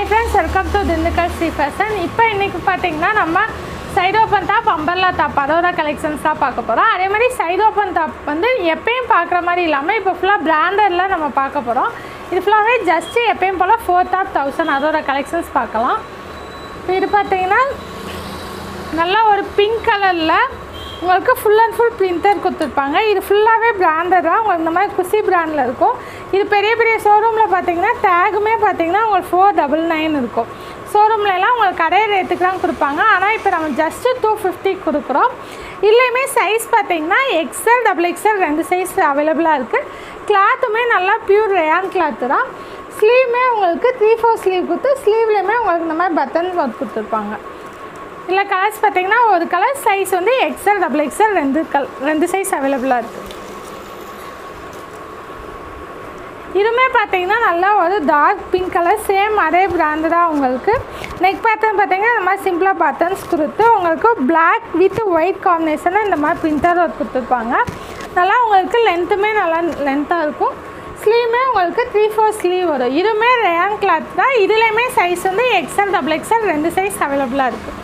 hi friends welcome to Dindigul Sri fashion இப்போ இன்றைக்கி பார்த்தீங்கன்னா நம்ம side open top umbrella top அதோட கலெக்ஷன்ஸ் தான் பார்க்க போகிறோம் அதே மாதிரி சைடு ஓப்பன் டாப் வந்து எப்பயும் பார்க்குற மாதிரி இல்லாமல் இப்போ ஃபுல்லாக பிராண்டடில் நம்ம பார்க்க போகிறோம் இது ஃபுல்லாகவே ஜஸ்ட்டு எப்பயும் போல் ஃபோர் டாப் தௌசண்ட் அதோட கலெக்ஷன்ஸ் பார்க்கலாம் இப்போ இது பார்த்தீங்கன்னா நல்லா ஒரு பிங்க் கலரில் உங்களுக்கு ஃபுல் அண்ட் ஃபுல் பிரிண்டர் கொடுத்துருப்பாங்க இது ஃபுல்லாகவே பிராண்டட் தான் உங்களுக்கு இந்த மாதிரி குசி பிராண்டில் இருக்கும் இது பெரிய பெரிய ஷோரூமில் பார்த்தீங்கன்னா டேகுமே பார்த்தீங்கன்னா உங்களுக்கு ஃபோர் டபுள் நைன் இருக்கும் ஷோரூம்லலாம் உங்களுக்கு கடை ரேட்டுக்கு தான் கொடுப்பாங்க ஆனால் இப்போ நம்ம ஜஸ்ட்டு டூ ஃபிஃப்டி கொடுக்குறோம் இதுலேயுமே சைஸ் பார்த்தீங்கன்னா எக்ஸ்எல் டபுள் எக்ஸ்எல் ரெண்டு சைஸ் அவைலபிளாக இருக்குது கிளாத்துமே நல்லா பியூர் ரேயான் கிளாத்து தான் ஸ்லீவுமே உங்களுக்கு த்ரீ ஃபோர் ஸ்லீவ் கொடுத்து ஸ்லீவ்லேயுமே உங்களுக்கு இந்த மாதிரி பட்டன் ஒர்க் கொடுத்துருப்பாங்க இல்லை கலர்ஸ் பார்த்தீங்கன்னா ஒரு கலர் சைஸ் வந்து எக்ஸ்எல் டபுள் எக்ஸ்எல் ரெண்டு கல் ரெண்டு சைஸ் அவைலபிளாக இருக்குது இதுவுமே பார்த்தீங்கன்னா நல்லா ஒரு டார்க் பிங்க் கலர் சேம் அதே பிராண்டடாக உங்களுக்கு நெக் பேட்டர்ன் பார்த்தீங்கன்னா இந்த மாதிரி சிம்பிளாக பேட்டர்ன்ஸ் கொடுத்து உங்களுக்கு பிளாக் வித் ஒயிட் காம்பினேஷனில் இந்த மாதிரி பிரிண்டர் ஒர்க் கொடுத்துருப்பாங்க நல்லா உங்களுக்கு லென்த்துமே நல்லா லென்த்தாக இருக்கும் ஸ்லீவுமே உங்களுக்கு த்ரீ ஃபோர் ஸ்லீவ் வரும் இதுவுமே ரேயான் கிளாத் தான் இதுலேயுமே சைஸ் வந்து எக்ஸ்எல் டபுள் எக்ஸ்எல் ரெண்டு சைஸ் அவைலபிளாக இருக்குது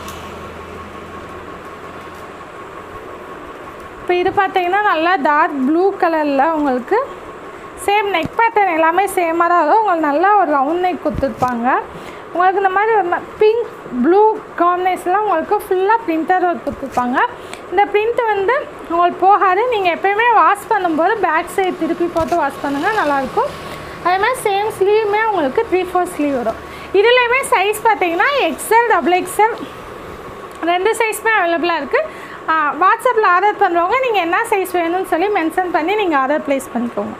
இப்போ இது பார்த்தீங்கன்னா நல்லா டார்க் ப்ளூ கலரில் உங்களுக்கு சேம் நெக் பேட்டர்ன் எல்லாமே சேமாக தான் வரும் உங்களுக்கு நல்லா ஒரு ரவுண்ட் நெக் கொடுத்துருப்பாங்க உங்களுக்கு இந்த மாதிரி ஒரு பிங்க் ப்ளூ காம்பினேஷன்லாம் உங்களுக்கு ஃபுல்லாக பிரிண்டர் ஒர்க் கொடுத்துருப்பாங்க இந்த பிரிண்ட் வந்து உங்களுக்கு போகாது நீங்கள் எப்போயுமே வாஷ் பண்ணும்போது பேக் சைடு திருப்பி போட்டு வாஷ் பண்ணுங்கள் நல்லாயிருக்கும் அதே மாதிரி சேம் ஸ்லீவுமே உங்களுக்கு த்ரீ ஃபோர் ஸ்லீவ் வரும் இதுலேயுமே சைஸ் பார்த்தீங்கன்னா எக்ஸ்எல் டபுள் எக்ஸ்எல் ரெண்டு சைஸுமே அவைலபிளாக இருக்குது வாட்ஸ்அப்பில் ஆர்டர் பண்ணுறவங்க நீங்கள் என்ன சைஸ் வேணும்னு சொல்லி மென்ஷன் பண்ணி நீங்கள் ஆர்டர் ப்ளேஸ் பண்ணிக்கோங்க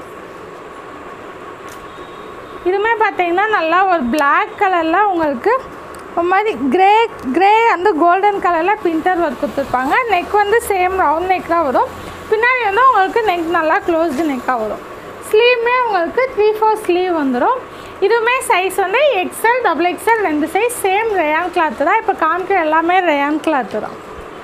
இதுவுமே பார்த்தீங்கன்னா நல்லா ஒரு பிளாக் கலரில் உங்களுக்கு ஒரு மாதிரி கிரே கிரே வந்து கோல்டன் கலரில் பிரிண்டர் ஒர்க் கொடுத்துருப்பாங்க நெக் வந்து சேம் ரவுண்ட் நெக் தான் வரும் பின்னாடி வந்து உங்களுக்கு நெக் நல்லா க்ளோஸ்டு நெக்காக வரும் ஸ்லீவுமே உங்களுக்கு த்ரீ ஃபோர் ஸ்லீவ் வந்துடும் இதுவுமே சைஸ் வந்து எக்ஸ்எல் டபுள் எக்ஸ்எல் ரெண்டு சைஸ் சேம் ரேயான் கிளாத்து தான் இப்போ காமிக்கிற எல்லாமே ரேயான் கிளாத்து தான்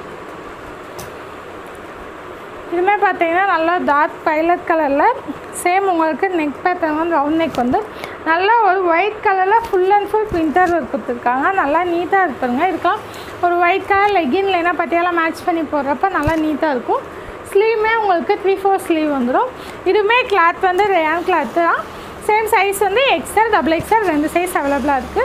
இதுவுமே பார்த்தீங்கன்னா நல்லா டார்க் பைலட் கலரில் சேம் உங்களுக்கு நெக் பேட்டர்ன் வந்து ரவுண்ட் நெக் வந்து நல்லா ஒரு ஒயிட் கலரில் full and full printer work கொடுத்துருக்காங்க நல்லா நீட்டாக இருப்பாங்க இருக்கலாம் ஒரு ஒயிட் கலர் லெகின் இல்லைன்னா பட்டியாலாம் மேட்ச் பண்ணி போடுறப்ப நல்லா நீட்டாக இருக்கும் ஸ்லீவுமே உங்களுக்கு த்ரீ ஃபோர் ஸ்லீவ் வந்துடும் இதுவுமே கிளாத் வந்து ரேயான் கிளாத்து தான் சேம் சைஸ் வந்து எக்ஸ்எல் டபுள் எக்ஸ்எல் ரெண்டு சைஸ் அவைலபிளாக இருக்குது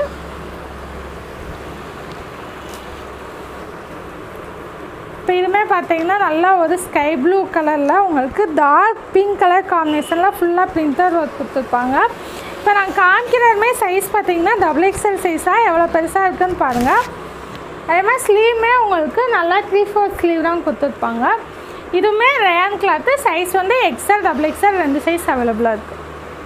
இப்போ இதுவுமே பார்த்தீங்கன்னா நல்லா ஒரு ஸ்கை ப்ளூ கலரில் உங்களுக்கு டார்க் பிங்க் கலர் காம்பினேஷனில் ஃபுல்லாக பிரிண்டர் ஒர்க் கொடுத்துருப்பாங்க இப்போ நான் காமிக்கிறதுமே சைஸ் பார்த்தீங்கன்னா டபுள் எக்ஸ்எல் சைஸாக எவ்வளோ பெருசாக இருக்குன்னு பாருங்கள் அதே மாதிரி ஸ்லீவுமே உங்களுக்கு நல்லா த்ரீ ஃபோர் ஸ்லீவ் தான் கொடுத்துருப்பாங்க இதுவுமே ரேயான் கிளாத்து சைஸ் வந்து எக்ஸ்எல் டபுள் எக்ஸ்எல் ரெண்டு சைஸ் அவைலபிளாக இருக்குது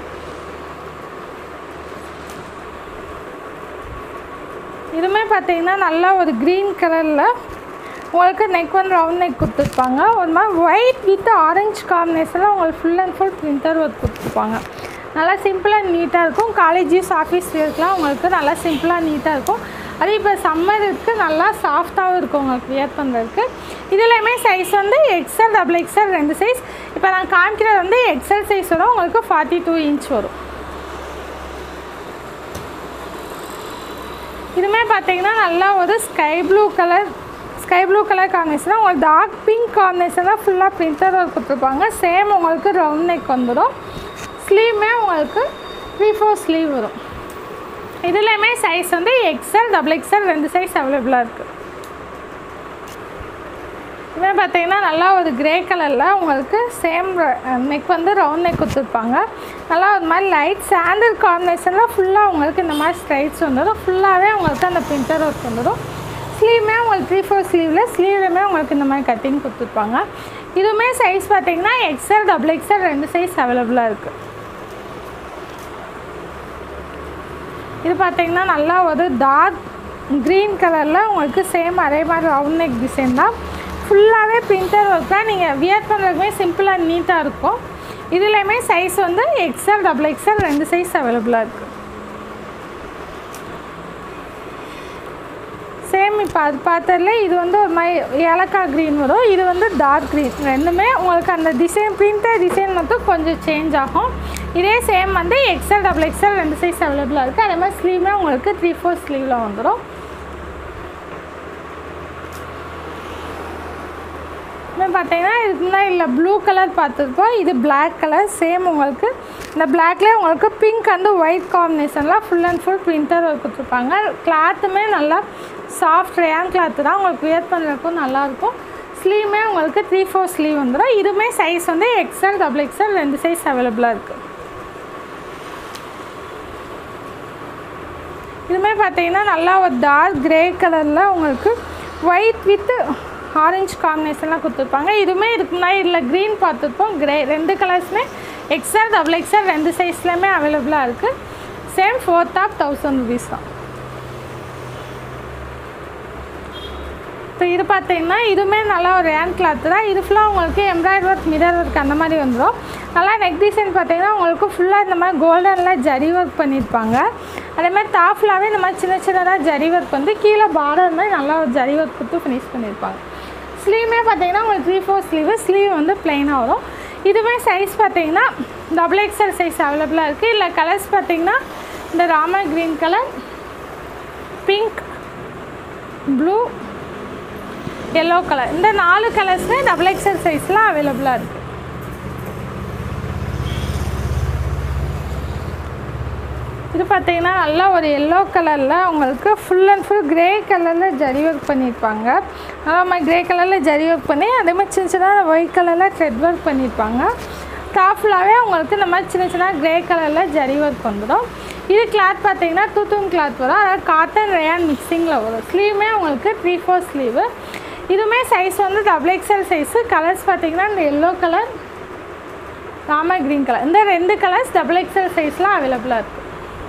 இதுவுமே பார்த்தீங்கன்னா நல்லா ஒரு க்ரீன் கலரில் உங்களுக்கு நெக் வந்து ரவுண்ட் நெக் கொடுத்துருப்பாங்க ஒரு மாதிரி ஒயிட் வித் ஆரஞ்சு காம்பினேஷனில் உங்களுக்கு full and full printer work கொடுத்துருப்பாங்க நல்லா சிம்பிளாக நீட்டாக இருக்கும் காலேஜஸ் ஆஃபீஸ் வேர்க்கெலாம் உங்களுக்கு நல்லா சிம்பிளாக நீட்டாக இருக்கும் அது இப்போ சம்மருக்கு நல்லா சாஃப்டாகவும் இருக்கும் உங்களுக்கு வியர் பண்ணுறதுக்கு இதுலேயுமே சைஸ் வந்து எக்ஸ்எல் டபுள் எக்ஸ்எல் ரெண்டு சைஸ் இப்போ நான் காமிக்கிறது வந்து எக்ஸ்எல் சைஸ் வரும் உங்களுக்கு ஃபார்ட்டி டூ இன்ச் வரும் இதுவுமே பார்த்தீங்கன்னா நல்லா ஒரு sky blue colour sky blue colour combination உங்களுக்கு டார்க் பிங்க் காம்பினேஷனில் ஃபுல்லாக பிரிண்டர் ஒர்க் கொடுத்துருப்பாங்க சேம் உங்களுக்கு ரவுண்ட் நெக் வந்துடும் ஸ்லீவுமே உங்களுக்கு த்ரீ ஃபோர் ஸ்லீவ் வரும் இதுலேயுமே சைஸ் வந்து எக்ஸ்எல் டபுள் எக்ஸ்எல் ரெண்டு சைஸ் அவைலபிளாக இருக்குது இதுவே பார்த்தீங்கன்னா நல்லா ஒரு கிரே கலரில் உங்களுக்கு சேம் நெக் வந்து ரவுண்ட் நெக் கொடுத்துருப்பாங்க நல்லா ஒரு மாதிரி லைட் சாண்டில் காம்பினேஷனில் ஃபுல்லாக உங்களுக்கு இந்த மாதிரி ஸ்ட்ரைட்ஸ் வந்துடும் ஃபுல்லாகவே உங்களுக்கு அந்த பிரிண்டர் ஒர்க் வந்துடும் ஸ்லீவுமே உங்களுக்கு த்ரீ ஃபோர் ஸ்லீவில் ஸ்லீவ்லையுமே உங்களுக்கு இந்த மாதிரி கட்டிங் கொடுத்துருப்பாங்க இதுவுமே சைஸ் பார்த்தீங்கன்னா எக்ஸ்எல் டபுள் எக்ஸ்எல் ரெண்டு சைஸ் அவைலபிளாக இருக்குது இது பார்த்தீங்கன்னா நல்லா ஒரு டார்க் க்ரீன் கலரில் உங்களுக்கு சேம் அதே மாதிரி ரவுண்ட் நெக் டிசைன் தான் ஃபுல்லாகவே பிரிண்டர் ஒர்க் தான் நீங்கள் வியர் பண்ணுறதுக்குமே சிம்பிளாக நீட்டாக இருக்கும் இதுலேயுமே சைஸ் வந்து எக்ஸ்எல் டபுள் எக்ஸ்எல் ரெண்டு சைஸ் அவைலபிளாக இருக்குது சேம் இப்போ அது பார்த்ததுல இது வந்து ஒரு மாதிரி ஏலக்காய் க்ரீன் வரும் இது வந்து டார்க் க்ரீன் ரெண்டுமே உங்களுக்கு அந்த டிசைன் பிரிண்டர் டிசைன் மட்டும் கொஞ்சம் சேஞ்ச் ஆகும் இதே சேம் வந்து எக்ஸல் டபுள் எக்ஸல் ரெண்டு சைஸ் அவைலபிளாக இருக்குது அதே மாதிரி ஸ்லீவுமே உங்களுக்கு த்ரீ ஃபோர் ஸ்லீவில் வந்துடும் இன்னும் பார்த்தீங்கன்னா இதுக்கு முன்னாடி இல்லை ப்ளூ கலர் பார்த்துருப்போம் இது Black கலர் சேம் உங்களுக்கு இந்த பிளாக்லேயே உங்களுக்கு பிங்க் அண்ட் ஒயிட் காம்பினேஷனில் ஃபுல் அண்ட் ஃபுல் பிரிண்டர் கொடுத்துருப்பாங்க கிளாத்துமே நல்லா சாஃப்ட் ரேன் கிளாத்து தான் உங்களுக்கு வியர் பண்ணுறதுக்கும் நல்லாயிருக்கும் ஸ்லீவுமே உங்களுக்கு த்ரீ ஃபோர் ஸ்லீவ் வந்துடும் இதுவுமே சைஸ் வந்து எக்ஸ்எல் டபுள் எக்ஸ்எல் ரெண்டு சைஸ் அவைலபிளாக இருக்குது இதுமே பார்த்தீங்கன்னா நல்லா ஒரு டார்க் கிரே கலரில் உங்களுக்கு ஒயிட் வித் ஆரஞ்சு காம்பினேஷன்லாம் கொடுத்துருப்பாங்க இதுவுமே இதுக்கு முன்னாடி இல்லை க்ரீன் பார்த்துருப்போம் கிரே ரெண்டு கலர்ஸுமே எக்ஸ்எல் டபுள் எக்ஸ்எல் ரெண்டு சைஸ்லையுமே அவைலபிளாக இருக்குது same for top thousand rupees தான் இப்போ இது பார்த்தீங்கன்னா இதுவுமே நல்லா ஒரு ஹேண்ட் கிளாத்து தான் இது ஃபுல்லாக உங்களுக்கு எம்ப்ராய்டரி ஒர்க் மிரர் ஒர்க் அந்த மாதிரி வந்துடும் நல்லா நெக் டிசைன் பார்த்தீங்கன்னா உங்களுக்கு ஃபுல்லாக இந்த மாதிரி கோல்டனில் ஜரி ஒர்க் பண்ணியிருப்பாங்க அதே மாதிரி டாப் ஃபுல்லாகவே இந்த மாதிரி சின்ன சின்னதாக ஜரி ஒர்க் வந்து கீழே பார்டர் மாதிரி நல்லா ஒரு ஜரி ஒர்க் கொடுத்து ஃபினிஷ் பண்ணியிருப்பாங்க ஸ்லீவுமே பார்த்தீங்கன்னா உங்களுக்கு த்ரீ ஃபோர் ஸ்லீவு ஸ்லீவ் வந்து ப்ளைனாக வரும் இதுவே சைஸ் பார்த்தீங்கன்னா டபுள் எக்ஸ்எல் சைஸ் அவைலபிளாக இருக்குது இல்லை கலர்ஸ் பார்த்தீங்கன்னா இந்த rama green colour pink blue yellow colour இந்த நாலு கலர்ஸுமே டபுள் எக்ஸ்எல் சைஸில் அவைலபிளாக இருக்குது இது பார்த்தீங்கன்னா நல்லா ஒரு எல்லோ கலரில் உங்களுக்கு ஃபுல் அண்ட் ஃபுல் கிரே கலரில் ஜரி ஒர்க் பண்ணியிருப்பாங்க நல்லா மாதிரி கிரே கலரில் ஜரி ஒர்க் பண்ணி அதே மாதிரி சின்ன சின்ன ஒயிட் கலரில் த்ரெட் ஒர்க் பண்ணியிருப்பாங்க டாப் ஃபுல்லாகவே உங்களுக்கு இந்த மாதிரி சின்ன சின்ன கிரே கலரில் ஜரி ஒர்க் வந்துடும் இது கிளாத் பார்த்தீங்கன்னா தூத்தூன் கிளாத் வரும் அதாவது காட்டன் ரேயான் மிக்சிங்கில் வரும் ஸ்லீவுமே உங்களுக்கு த்ரீ ஃபோர் ஸ்லீவு இதுவுமே சைஸ் வந்து டபுள் எக்ஸ்எல் சைஸு கலர்ஸ் பார்த்தீங்கன்னா இந்த yellow colour rama green colour இந்த ரெண்டு கலர்ஸ் டபுள் எக்ஸ்எல் சைஸில் அவைலபிளாக இருக்குது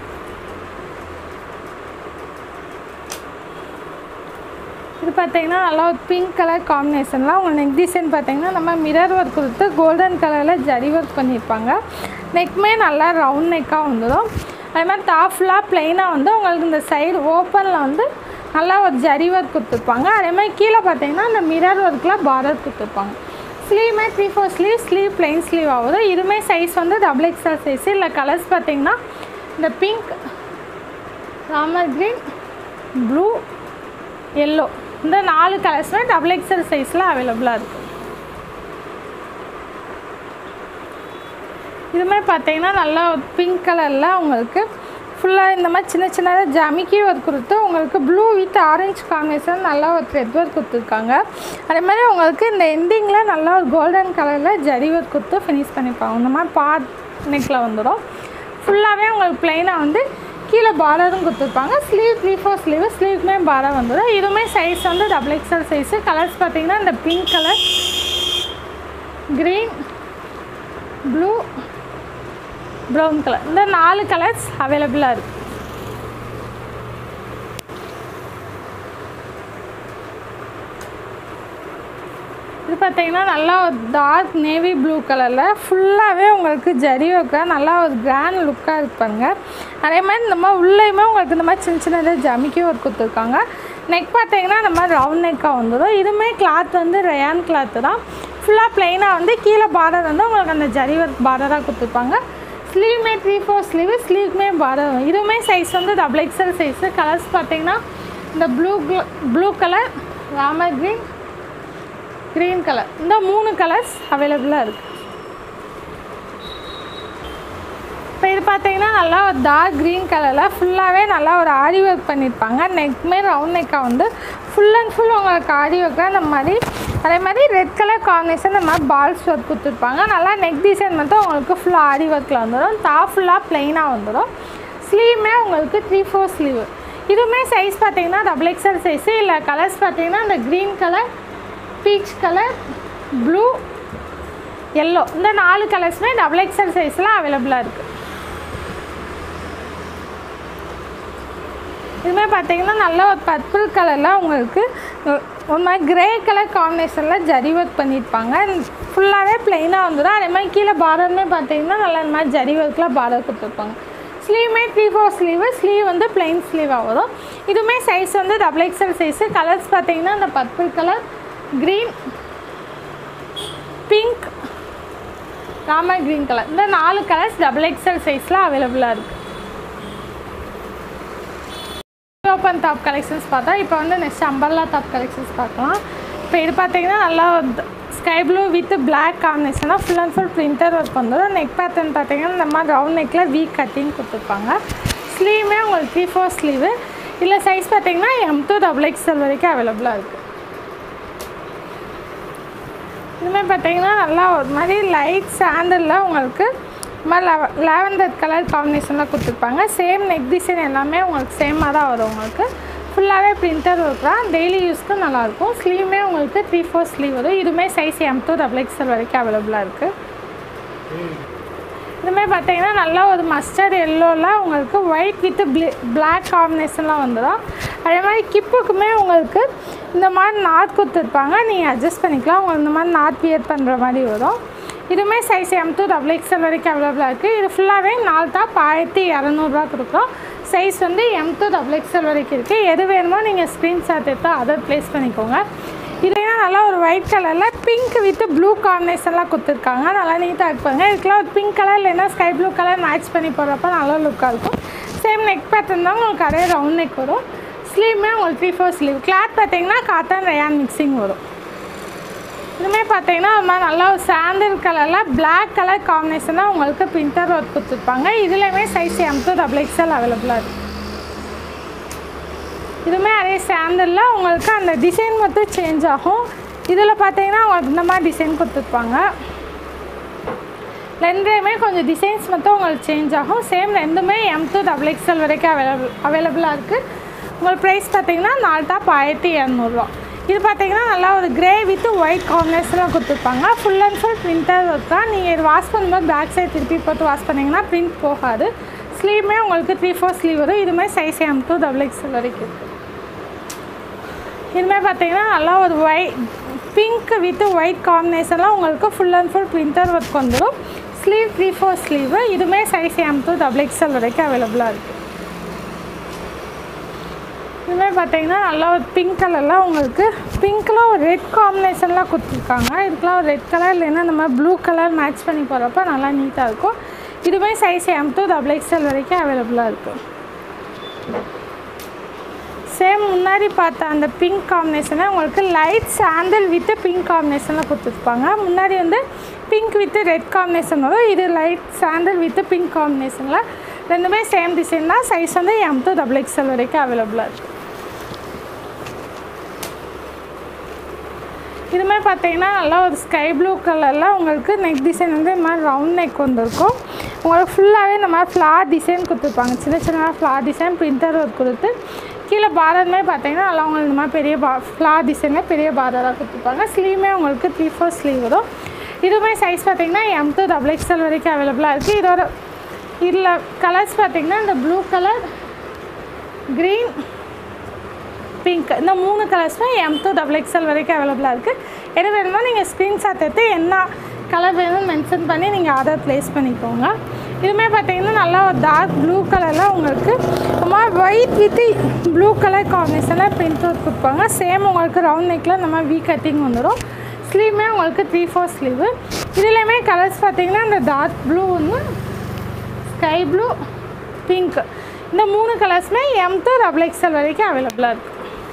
இது பார்த்தீங்கன்னா நல்லா ஒரு பிங்க் கலர் காம்பினேஷனில் உங்கள் நெக் டிசைன் பார்த்தீங்கன்னா நம்ம மிரர் ஒர்க் கொடுத்து கோல்டன் கலரில் ஜரி ஒர்க் பண்ணியிருப்பாங்க நெக்மே நல்லா ரவுண்ட் நெக்காக வந்துடும் அதே மாதிரி டாப் ஃபுல்லாக ப்ளைனாக வந்து உங்களுக்கு இந்த சைடு ஓப்பனில் வந்து நல்லா ஒரு ஜரி ஒர்க் கொடுத்துருப்பாங்க அதே மாதிரி கீழே பார்த்தீங்கன்னா இந்த மிரர் ஒர்க்கில் பார்டர் கொடுத்துருப்பாங்க ஸ்லீவ்மே three four sleeve sleeve plain sleeve ஆகுது இதுவுமே சைஸ் வந்து டபுள் எக்ஸ்எல் சைஸ் இல்லை கலர்ஸ் பார்த்தீங்கன்னா இந்த pink rama green blue yellow இந்த நாலு கலர்ஸுமே டபுள் எக்ஸ்எல் சைஸில் அவைலபிளாக இருக்குது இதுமாதிரி பார்த்தீங்கன்னா நல்லா பிங்க் கலரில் உங்களுக்கு ஃபுல்லாக இந்த மாதிரி சின்ன சின்னதாக ஜமிக்கி ஒர்க் கொடுத்து உங்களுக்கு ப்ளூ வித் ஆரஞ்சு காம்பினேஷன் நல்லா ஒரு த்ரெட் ஒர்க் கொடுத்துருக்காங்க அதே மாதிரி உங்களுக்கு இந்த எண்டிங்கில் நல்லா ஒரு கோல்டன் கலரில் ஜரி ஒர்க் கொடுத்து ஃபினிஷ் பண்ணிப்பாங்க இந்த மாதிரி பாட் நெக்கில் வந்துடும் ஃபுல்லாகவே உங்களுக்கு ப்ளைனாக வந்து கீழே பார்டரும் கொடுத்துருப்பாங்க ஸ்லீவ் த்ரீ ஃபோர் ஸ்லீவ் ஸ்லீவ்க்குமே பார்டர் வந்துடும் இதுவுமே சைஸ் வந்து டபுள் எக்ஸ்எல் சைஸு கலர்ஸ் பார்த்தீங்கன்னா இந்த pink colour green blue brown colour இந்த நாலு கலர்ஸ் அவைலபிளாக இருக்குது இது பார்த்தீங்கன்னா நல்லா ஒரு டார்க் நேவி ப்ளூ கலரில் ஃபுல்லாகவே உங்களுக்கு ஜரி ஒர்க்காக நல்லா ஒரு கிராண்ட் லுக்காக இருப்பாங்க அதே மாதிரி இந்த மாதிரி உள்ளேயுமே உங்களுக்கு இந்த மாதிரி சின்ன சின்னதாக ஜமிக்கி ஒர்க் கொடுத்துருக்காங்க நெக் பார்த்தீங்கன்னா இந்த மாதிரி ரவுண்ட் நெக்காக வந்துடும் இதுவுமே கிளாத் வந்து ரயான் கிளாத்து தான் ஃபுல்லாக ப்ளைனாக வந்து கீழே பார்டர் வந்து உங்களுக்கு அந்த ஜரி ஒர்க் பார்டராக கொடுத்துருப்பாங்க ஸ்லீவ்மே த்ரீ ஃபோர் ஸ்லீவ் ஸ்லீவ்க்குமே பார்டர் வரும் இதுவுமே சைஸ் வந்து டபுள் எக்ஸல் சைஸு கலர்ஸ் பார்த்தீங்கன்னா இந்த blue blue colour rama green green colour இந்த மூணு கலர்ஸ் அவைலபிளாக இருக்குது இப்போ இது பார்த்தீங்கன்னா நல்லா ஒரு டார்க் க்ரீன் கலரில் ஃபுல்லாகவே நல்லா ஒரு ஆரி ஒர்க் பண்ணியிருப்பாங்க நெக்மே ரவுண்ட் நெக்காக வந்து ஃபுல் அண்ட் ஃபுல் உங்களுக்கு ஆரி ஒர்க்காக இந்த மாதிரி அதே மாதிரி ரெட் கலர் காம்பினேஷன் இந்த மாதிரி பால்ஸ் ஒர்க் கொடுத்துருப்பாங்க நல்லா நெக் டிசைன் மட்டும் உங்களுக்கு ஃபுல்லாக ஆரி ஒர்க்கில் வந்துடும் டாப் ஃபுல்லாக ப்ளைனாக வந்துடும் ஸ்லீவுமே உங்களுக்கு த்ரீ ஃபோர் ஸ்லீவ் இதுவுமே சைஸ் பார்த்தீங்கன்னா டபுள் எக்ஸல் சைஸு இல்லை கலர்ஸ் பார்த்தீங்கன்னா இந்த green colour peach colour blue yellow இந்த நாலு கலர்ஸுமே டபுள் எக்ஸல் சைஸில் அவைலபிளாக இருக்குது இதுவுமே பார்த்தீங்கன்னா நல்ல ஒரு பர்பிள் கலரில் உங்களுக்கு ஒரு மாதிரி கிரே கலர் காம்பினேஷனில் ஜரி ஒர்க் பண்ணியிருப்பாங்க ஃபுல்லாகவே ப்ளைனாக வந்துடும் அதே மாதிரி கீழே பார்டருமே பார்த்தீங்கன்னா நல்லா இந்த மாதிரி ஜரி ஒர்க்கில் பார்டர் கொடுத்துருப்பாங்க ஸ்லீவுமே த்ரீ ஃபோர் ஸ்லீவு ஸ்லீவ் வந்து பிளைன் ஸ்லீவாக வரும் இதுவுமே சைஸ் வந்து டபுள் எக்ஸல் சைஸு கலர்ஸ் பார்த்தீங்கன்னா இந்த purple colour green pink rama green colour இந்த நாலு கலர்ஸ் டபுள் எக்ஸல் சைஸில் அவைலபிளாக இருக்குது ஓப்பன் டாப் கலெக்ஷன்ஸ் பார்த்தா இப்போ வந்து நெக்ஸ்ட் அம்பர்லா டாப் கலெக்ஷன்ஸ் பார்க்கலாம் இப்போ இது பார்த்தீங்கன்னா நல்லா ஸ்கை ப்ளூ வித் பிளாக் காம்பினேஷனாக full and full printer work வந்துடும் நெக் பேட்டர்ன் பார்த்தீங்கன்னா இந்த மாதிரி ரவுண்ட் நெக்கில் வீக் கட்டிங் கொடுத்துருப்பாங்க ஸ்லீவுமே உங்களுக்கு த்ரீ ஃபோர் ஸ்லீவு இல்லை சைஸ் பார்த்தீங்கன்னா எம் டூ டபுள் எக்ஸ்எல் வரைக்கும் அவைலபிளாக இருக்குது இதுமாதிரி பார்த்தீங்கன்னா நல்லா ஒரு மாதிரி லைட் சாண்டலில் உங்களுக்கு இது மாதிரி லெவ லாவெண்டர் கலர் காம்பினேஷனில் கொடுத்துருப்பாங்க சேம் நெக் டிசைன் எல்லாமே உங்களுக்கு சேமாக தான் வரும் உங்களுக்கு ஃபுல்லாகவே பிரிண்டர் ஒர்க் தான் டெய்லி யூஸ்க்கு நல்லாயிருக்கும் ஸ்லீவுமே உங்களுக்கு த்ரீ ஃபோர் ஸ்லீவ் வரும் இதுவுமே size M to double XL வரைக்கும் அவைலபிளாக இருக்குது இதுமாதிரி பார்த்தீங்கன்னா நல்லா ஒரு மஸ்டர்ட் எல்லோவில் உங்களுக்கு ஒயிட் வித் ப்ளி பிளாக் காம்பினேஷன்லாம் வந்துடும் அதே மாதிரி கிப்புக்குமே உங்களுக்கு இந்த மாதிரி நாட் கொடுத்துருப்பாங்க நீங்கள் அட்ஜஸ்ட் பண்ணிக்கலாம் உங்களுக்கு இந்த மாதிரி நாட் வியர் பண்ணுற மாதிரி வரும் இதுவுமே size M to double XL வரைக்கும் அவைலபிளாக இருக்குது இது ஃபுல்லாகவே நாலு டாப் ஆயிரத்தி இரநூறுவா கொடுக்குறோம் சைஸ் வந்து எம் டூ டபுள் எக்ஸ்எல் வரைக்கும் இருக்குது எது வேணுமோ நீங்கள் ஸ்க்ரீன்ஷாட் எடுத்து அதை ப்ளேஸ் பண்ணிக்கோங்க இதுலேயே நல்லா ஒரு ஒயிட் கலரில் பிங்க் வித் ப்ளூ காம்பினேஷன்லாம் கொடுத்துருக்காங்க நல்லா நீட்டாக இருப்பாங்க இதுக்கெலாம் ஒரு பிங்க் கலர் இல்லைன்னா ஸ்கை ப்ளூ கலர் மேட்ச் பண்ணி போடுறப்ப நல்லா லுக்காக இருக்கும் சேம் நெக் பேட்டர்ன் தான் உங்களுக்கு அதே ரவுண்ட் நெக் வரும் ஸ்லீவுமே உங்களுக்கு த்ரீ ஃபோர் ஸ்லீவ் கிளாத் பார்த்தீங்கன்னா காட்டன் ரயான் மிக்சிங் வரும் இதுமாதிரி பார்த்தீங்கன்னா அது மாதிரி நல்லா ஒரு சாண்டில் கலரில் பிளாக் கலர் காம்பினேஷனாக உங்களுக்கு பிரிண்டர் ஒர்க் கொடுத்துருப்பாங்க இதுலேயுமே size M to double XL அவைலபிளாக இருக்குது இதுவுமே அதே சாண்டலில் உங்களுக்கு அந்த டிசைன் மட்டும் சேஞ்ச் ஆகும் இதில் பார்த்தீங்கன்னா உங்களுக்கு இந்த மாதிரி டிசைன் கொடுத்துருப்பாங்க ரெண்டுமே கொஞ்சம் டிசைன்ஸ் மட்டும் உங்களுக்கு சேஞ்ச் ஆகும் சேம் ரெண்டுமே எம் டூ டபுள் எக்ஸ்எல் வரைக்கும் அவைலபிள் அவைலபிளாக இருக்குது உங்களுக்கு ப்ரைஸ் பார்த்தீங்கன்னா நாலு டாப் ஆயிரத்தி இரநூறுவா இது பார்த்தீங்கன்னா நல்லா ஒரு கிரே வித் ஒயிட் காம்பினேஷனில் கொடுத்துருப்பாங்க full and full printer work தான் நீங்கள் இது வாஷ் பண்ணும்போது பேக் சைடு திருப்பி போட்டு வாஷ் பண்ணிங்கன்னா பிரிண்ட் போகாது ஸ்லீவுமே உங்களுக்கு த்ரீ ஃபோர் ஸ்லீவ் வரும் இதுவுமே size M to double XL வரைக்கும் இருக்குது இதுமாதிரி பார்த்தீங்கன்னா நல்லா ஒரு ஒயிட் பிங்க் வித் ஒயிட் காம்பினேஷன்லாம் உங்களுக்கு full and full printer work வந்துடும் ஸ்லீவ் த்ரீ ஃபோர் ஸ்லீவு இதுவுமே size M to double XL வரைக்கும் அவைலபிளாக இருக்குது இதுமாதிரி பார்த்தீங்கன்னா நல்லா ஒரு பிங்க் கலரில் உங்களுக்கு பிங்க்கில் ஒரு ரெட் காம்பினேஷன்லாம் கொடுத்துருக்காங்க இதுக்கெலாம் ஒரு ரெட் கலர் இல்லைன்னா இந்த மாதிரி ப்ளூ கலர் மேட்ச் பண்ணி போகிறப்ப நல்லா நீட்டாக இருக்கும் இதுவுமே size M to double XL வரைக்கும் அவைலபிளாக இருக்கும் சேம் முன்னாடி பார்த்த அந்த பிங்க் காம்பினேஷனை உங்களுக்கு லைட் சாண்டல் வித் பிங்க் காம்பினேஷனில் கொடுத்துருப்பாங்க முன்னாடி வந்து பிங்க் வித் ரெட் காம்பினேஷன் வரும் இது லைட் சாண்டல் வித் பிங்க் காம்பினேஷனில் ரெண்டுமே சேம் டிசைன் தான் சைஸ் வந்து எம் டூ டபுள் எக்ஸ்எல் வரைக்கும் அவைலபிளாக இருக்குது இதுமாதிரி பார்த்தீங்கன்னா நல்லா ஒரு ஸ்கை ப்ளூ கலரில் உங்களுக்கு நெக் டிசைன் வந்து இந்த மாதிரி ரவுண்ட் நெக் வந்திருக்கும் உங்களுக்கு ஃபுல்லாகவே இந்த மாதிரி ஃப்ளார் டிசைன் கொடுத்துருப்பாங்க சின்ன சின்ன ஃப்ளார் டிசைன் பிரிண்டர் ஒர்க் கொடுத்து கீழே பார்டருமே பார்த்தீங்கன்னா நல்லா உங்களுக்கு இந்த மாதிரி பெரிய பா ஃப்ளார் டிசைனில் பெரிய பார்டராக கொடுத்துருப்பாங்க ஸ்லீவுமே உங்களுக்கு த்ரீ ஃபோர் ஸ்லீவ் வரும் இதுவுமே சைஸ் பார்த்தீங்கன்னா எம் டூ டபுள் எக்ஸ்எல் வரைக்கும் அவைலபிளாக இருக்குது இதோட இதில் கலர்ஸ் பார்த்தீங்கன்னா இந்த ப்ளூ கலர் க்ரீன் பிங்க் இந்த மூணு கலர்ஸுமே எம் டூ டபுள் எக்ஸ்எல் வரைக்கும் அவைலபிளாக இருக்குது எது வேணுமோ நீங்கள் ஸ்க்ரீன்ஷாட் எடுத்து என்ன கலர் வேணும்னு மென்ஷன் பண்ணி நீங்கள் ஆர்டர் ப்ளேஸ் பண்ணிக்கோங்க இதுவுமே பார்த்தீங்கன்னா நல்லா ஒரு டார்க் ப்ளூ கலரில் உங்களுக்கு ரொம்ப ஒயிட் வித் ப்ளூ கலர் காம்பினேஷனில் பிரிண்ட் ஒர்க் கொடுப்பாங்க சேம் உங்களுக்கு ரவுண்ட் நெக்கில் இந்த மாதிரி வீ கட்டிங் வந்துடும் ஸ்லீவுமே உங்களுக்கு த்ரீ ஃபோர் ஸ்லீவு இதுலேயுமே கலர்ஸ் பார்த்தீங்கன்னா இந்த டார்க் ப்ளூ ஒன்று ஸ்கை ப்ளூ பிங்க் இந்த மூணு கலர்ஸுமே எம் டூ டபுள் எக்ஸ்எல் வரைக்கும் அவைலபிளாக இருக்குது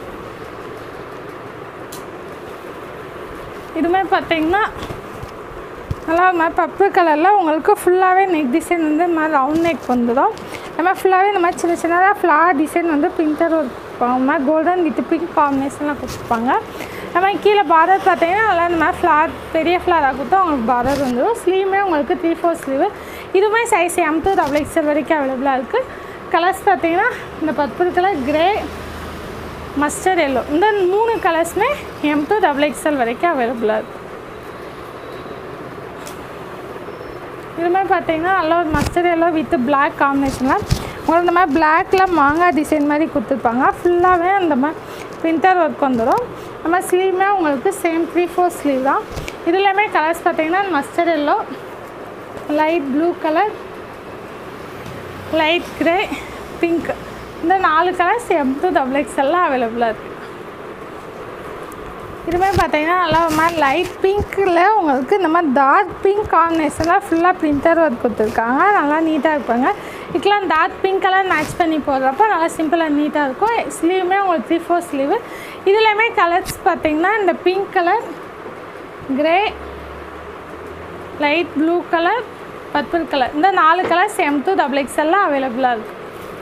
இதுமே பார்த்தீங்கன்னா நல்லா ஒரு மாதிரி பர்பிள் கலரில் உங்களுக்கு ஃபுல்லாகவே நெக் டிசைன் வந்து இந்த மாதிரி ரவுண்ட் நெக் வந்துடும் இந்த மாதிரி ஃபுல்லாகவே இந்த மாதிரி சின்ன சின்னதாக ஃப்ளார் டிசைன் வந்து பிரிண்டர் கொடுப்பாங்க இந்த மாதிரி கோல்டன் வித் பிங்க் காம்பினேஷனில் கொடுத்துருப்பாங்க இந்த மாதிரி கீழே பார்டர் பார்த்தீங்கன்னா நல்லா இந்த மாதிரி ஃப்ளார் பெரிய ஃப்ளாராக கொடுத்தா உங்களுக்கு பார்டர் வந்துடும் ஸ்லீவுமே உங்களுக்கு த்ரீ ஃபோர் ஸ்லீவு இதுவுமே size M to double XL வரைக்கும் அவைலபிளாக இருக்குது கலர்ஸ் பார்த்தீங்கன்னா இந்த purple colour grey mustard yellow இந்த மூணு கலர்ஸுமே எம் டூ டபுள் எக்ஸ்எல் வரைக்கும் அவைலபிளாக இருக்குது இது மாதிரி பார்த்தீங்கன்னா நல்லா ஒரு மஸ்டர்ட் எல்லோ வித் பிளாக் காம்பினேஷனில் உங்களுக்கு இந்த மாதிரி பிளாக்ல மாங்காய் டிசைன் மாதிரி கொடுத்துருப்பாங்க ஃபுல்லாகவே அந்த மாதிரி பிரிண்டர் ஒர்க் வந்துடும் இந்த மாதிரி ஸ்லீவுமே உங்களுக்கு சேம் த்ரீ ஃபோர் ஸ்லீவ் தான் இதுலேயுமே கலர்ஸ் பார்த்தீங்கன்னா mustard yellow light blue colour light grey pink இந்த நாலு கலர்ஸ் எம் டூ டபுள் எக்ஸ்எல்லாம் அவைலபிளாக இருக்குது இதுமே பார்த்தீங்கன்னா நல்லா ஒரு மாதிரி லைட் பிங்க்கில் உங்களுக்கு இந்த மாதிரி டார்க் பிங்க் காம்பினேஷனில் ஃபுல்லாக பிரிண்டர் ஒர்க் கொடுத்துருக்காங்க நல்லா நீட்டாக இருப்பாங்க இதுக்கெலாம் டார்க் பிங்க் கலர் மேட்ச் பண்ணி போடுறப்ப நல்லா சிம்பிளாக நீட்டாக இருக்கும் ஸ்லீவுமே உங்களுக்கு த்ரீ ஃபோர் ஸ்லீவு இதுலேயுமே கலர்ஸ் பார்த்தீங்கன்னா இந்த pink colour grey light blue colour purple colour இந்த நாலு கலர்ஸ் எம் டூ டபுள் எக்ஸ்எல்லாம் அவைலபிளாக இருக்குது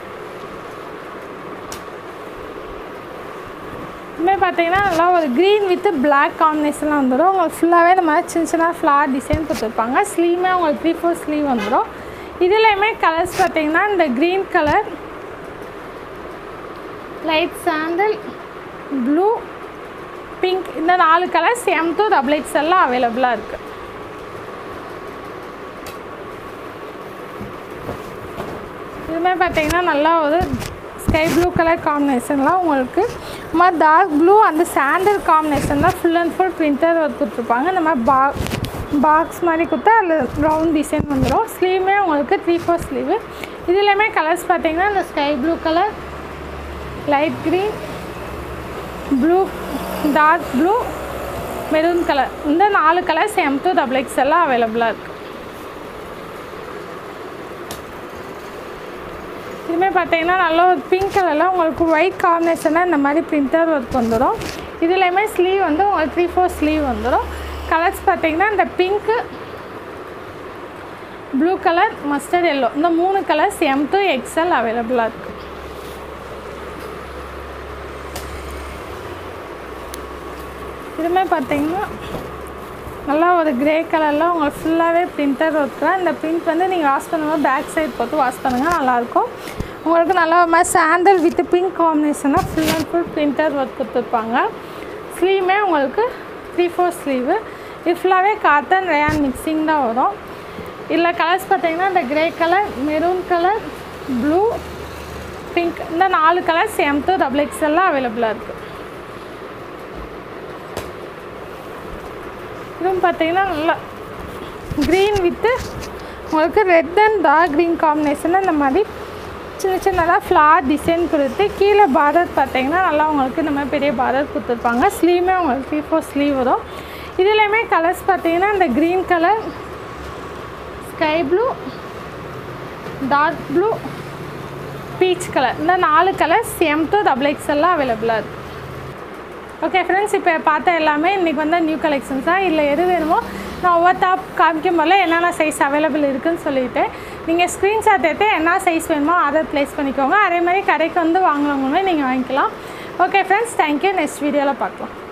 இதுமாதிரி பார்த்தீங்கன்னா நல்லா ஒரு க்ரீன் வித் பிளாக் காம்பினேஷன்லாம் வந்துடும் உங்களுக்கு ஃபுல்லாகவே இந்த மாதிரி சின்ன சின்ன ஃப்ளார் டிசைன் கொடுத்துருப்பாங்க ஸ்லீவுமே உங்களுக்கு த்ரீ ஃபோர் ஸ்லீவ் வந்துடும் இதுலேயுமே கலர்ஸ் பார்த்தீங்கன்னா இந்த green colour light sandal blue pink இந்த நாலு colours M to double X எல்லாம் அவைலபிளாக இருக்குது இதுமே பார்த்தீங்கன்னா நல்லா ஒரு ஸ்கை ப்ளூ கலர் காம்பினேஷன்லாம் உங்களுக்கு இந்த மாதிரி டார்க் ப்ளூ அந்த சாண்டல் காம்பினேஷன் தான் full and full printer work கொடுத்துருப்பாங்க இந்த மாதிரி பா பாக்ஸ் மாதிரி கொடுத்தா அதில் ரவுண்ட் டிசைன் வந்துடும் ஸ்லீவுமே உங்களுக்கு த்ரீ ஃபோர் ஸ்லீவு இதுலேயுமே கலர்ஸ் பார்த்தீங்கன்னா இந்த sky blue colour light green blue dark blue maroon colour இந்த நாலு colours M to double X எல்லாம் அவைலபிளாக இருக்குது இதுவுமே பார்த்தீங்கன்னா நல்ல ஒரு பிங்க் கலரில் உங்களுக்கு ஒயிட் காம்பினேஷனாக இந்த மாதிரி பிரிண்டர் ஒர்க் வந்துடும் இதுலேயுமே ஸ்லீவ் வந்து உங்களுக்கு த்ரீ ஃபோர் ஸ்லீவ் வந்துடும் கலர்ஸ் பார்த்தீங்கன்னா இந்த pink blue colour mustard yellow இந்த மூணு கலர்ஸ் எம் டூ எக்ஸ்எல் அவைலபிளாக இருக்குது இதுவுமே பார்த்தீங்கன்னா நல்லா ஒரு கிரே கலரில் உங்களுக்கு ஃபுல்லாகவே பிரிண்டர் ஒர்க்கில் இந்த பிரிண்ட் வந்து நீங்கள் வாஷ் பண்ணும்போது பேக் சைடு போட்டு வாஷ் பண்ணுங்கள் நல்லாயிருக்கும் உங்களுக்கு நல்லா ஒரு மாதிரி சாண்டல் வித் பிங்க் காம்பினேஷனாக full and full printer work கொடுத்துருப்பாங்க ஸ்லீவுமே உங்களுக்கு த்ரீ ஃபோர் ஸ்லீவு இது ஃபுல்லாகவே காட்டன் ரேயான் மிக்சிங் தான் வரும் இதில் கலர்ஸ் பார்த்தீங்கன்னா இந்த grey colour maroon colour blue pink இந்த நாலு கலர்ஸ் எம் டூ டபுள் எக்ஸ்எல்லாம் அவைலபிளாக இருக்குது இதுவும் பார்த்தீங்கன்னா நல்லா க்ரீன் வித்து உங்களுக்கு ரெட் அண்ட் டார்க் க்ரீன் காம்பினேஷனில் இந்த மாதிரி சின்ன சின்னதாக ஃப்ளார் டிசைன் கொடுத்து கீழே பார்டர் பார்த்தீங்கன்னா நல்லா உங்களுக்கு இந்த மாதிரி பெரிய பார்டர் கொடுத்துருப்பாங்க ஸ்லீவுமே உங்களுக்கு த்ரீ ஃபோர் ஸ்லீவ் வரும் இதுலேயுமே கலர்ஸ் பார்த்தீங்கன்னா இந்த green colour sky blue dark blue peach colour இந்த நாலு colours M to double X எல்லாம் அவைலபிளாக இருக்குது ஓகே ஃப்ரெண்ட்ஸ் இப்போ பார்த்த எல்லாமே இன்றைக்கி வந்து நியூ கலெக்ஷன்ஸ் தான் இல்லை எது வேணுமோ நான் ஒவ்வொருத்தா காமிக்கும் போல என்னென்ன சைஸ் அவைலபிள் இருக்குதுன்னு சொல்லிவிட்டு நீங்கள் ஸ்க்ரீன்ஷாட் எடுத்து என்ன சைஸ் வேணுமோ ஆர்டர் ப்ளேஸ் பண்ணிக்கோங்க அதே மாதிரி கடைக்கு வந்து வாங்கினவங்களுமே நீங்கள் வாங்கிக்கலாம் ஓகே ஃப்ரெண்ட்ஸ் தேங்க்யூ நெக்ஸ்ட் வீடியோவில் பார்க்கலாம்